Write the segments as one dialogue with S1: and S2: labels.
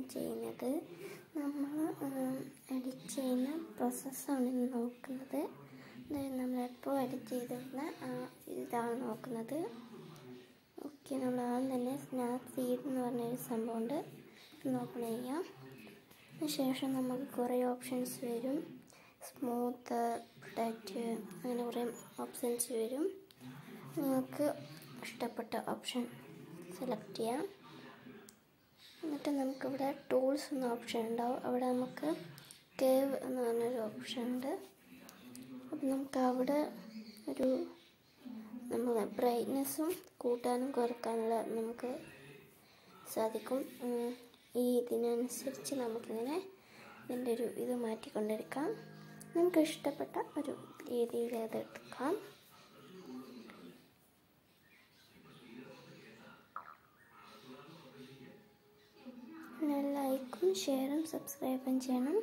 S1: ചെയ്യുന്നത് നമ്മൾ എഡിറ്റ് ചെയ്യുന്ന പ്രോസസ്സാണ് ഇന്ന് നോക്കുന്നത് അതായത് നമ്മളെപ്പോൾ എഡിറ്റ് ചെയ്തിരുന്ന ആ ഇതാണ് നോക്കുന്നത് ഓക്കെ നമ്മൾ ആദ്യം തന്നെ സ്നാപ് സീഡ് എന്ന് പറഞ്ഞൊരു സംഭവമുണ്ട് ഇത് ഓപ്പൺ ചെയ്യാം അതിനുശേഷം നമുക്ക് കുറേ ഓപ്ഷൻസ് വരും സ്മൂത്ത് ടച്ച് അങ്ങനെ കുറേ ഓപ്ഷൻസ് വരും നിങ്ങൾക്ക് ഇഷ്ടപ്പെട്ട ഓപ്ഷൻ സെലക്ട് ചെയ്യാം എന്നിട്ട് നമുക്കിവിടെ ടൂൾസ് എന്ന ഓപ്ഷൻ ഉണ്ടാവും അവിടെ നമുക്ക് കേവ് എന്ന് പറഞ്ഞൊരു ഓപ്ഷൻ ഉണ്ട് അപ്പം നമുക്ക് അവിടെ ഒരു നമ്മൾ ബ്രൈറ്റ്നെസ്സും കൂട്ടാനും കുറക്കാനുള്ള നമുക്ക് സാധിക്കും ഉം, ഈ ഇതിനനുസരിച്ച് നമുക്കിങ്ങനെ ഇതിൻ്റെ ഒരു ഇത് മാറ്റിക്കൊണ്ടിരിക്കാം നമുക്ക് ഇഷ്ടപ്പെട്ട ഒരു രീതിയിൽ അത് എടുക്കാം പിന്നെ ലൈക്കും ഷെയറും സബ്സ്ക്രൈബും ചെയ്യണം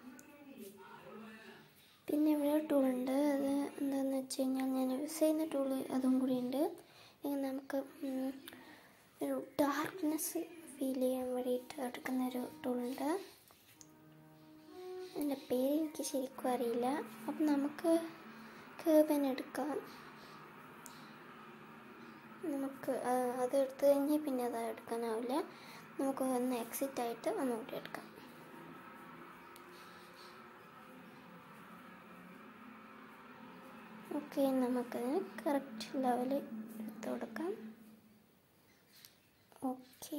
S1: പിന്നെ ഇവിടെ ടൂളുണ്ട് അത് എന്താണെന്ന് വെച്ച് കഴിഞ്ഞാൽ ഞാൻ യൂസ് ചെയ്യുന്ന ടൂള് അതും കൂടി ഉണ്ട് ഇനി നമുക്ക് ഉം, ഒരു ഡാർക്ക്നെസ് ഫീൽ ചെയ്യാൻ വേണ്ടിയിട്ട് എടുക്കുന്ന ഒരു ടൂളുണ്ട് അതിൻ്റെ പേര് എനിക്ക് ശരിക്കും അറിയില്ല അപ്പം നമുക്ക് കേവൻ എടുക്കാം നമുക്ക് ആ, അത് എടുത്തു കഴിഞ്ഞാൽ പിന്നെ അത് എടുക്കാനാവില്ല നമുക്ക് ഒന്ന് എക്സിറ്റ് ആയിട്ട് ഒന്നുകൂടി എടുക്കാം ഓക്കെ നമുക്കതിന് കറക്റ്റ് ലെവൽ എടുത്ത് കൊടുക്കാം ഓക്കെ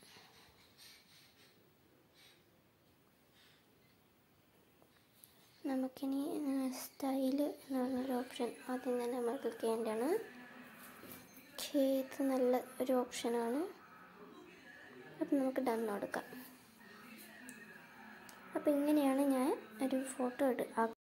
S1: നമുക്കിനി സ്റ്റൈല് എന്ന് പറഞ്ഞൊരു ഓപ്ഷൻ ആദ്യം തന്നെ നമ്മൾ ക്ലിക്ക് ചെയ്യേണ്ടതാണ് ഓക്കെ ഇത് നല്ല ഒരു ഓപ്ഷനാണ് അപ്പം നമുക്ക് ഡൺ കൊടുക്കാം അപ്പോൾ ഇങ്ങനെയാണ് ഞാൻ ഒരു ഫോട്ടോ എടു